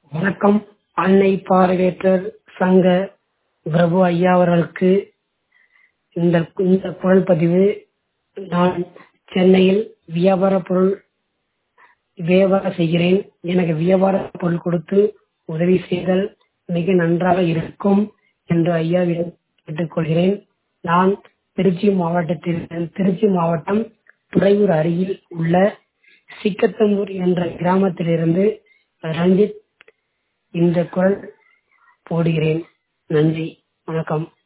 வணக்கம் அன்னை பார்வையற்றோர் சங்க பிரபு ஐயா அவர்களுக்கு இந்த இந்த குரல் பதிவு நான் சென்னையில் வியாபார பொருள் வியாபாரம் செய்கிறேன் எனக்கு வியாபார பொருள் கொடுத்து உதவி செய்தல் மிக நன்றாக இருக்கும் என்று ஐயாவிடம் கேட்டுக்கொள்கிறேன் நான் திருச்சி மாவட்டத்தில் திருச்சி மாவட்டம் துறையூர் அருகில் உள்ள சிக்கத்தம்பூர் என்ற கிராமத்திலிருந்து ரஞ்சித் இந்த குரல் போடுகிறேன் நன்றி வணக்கம்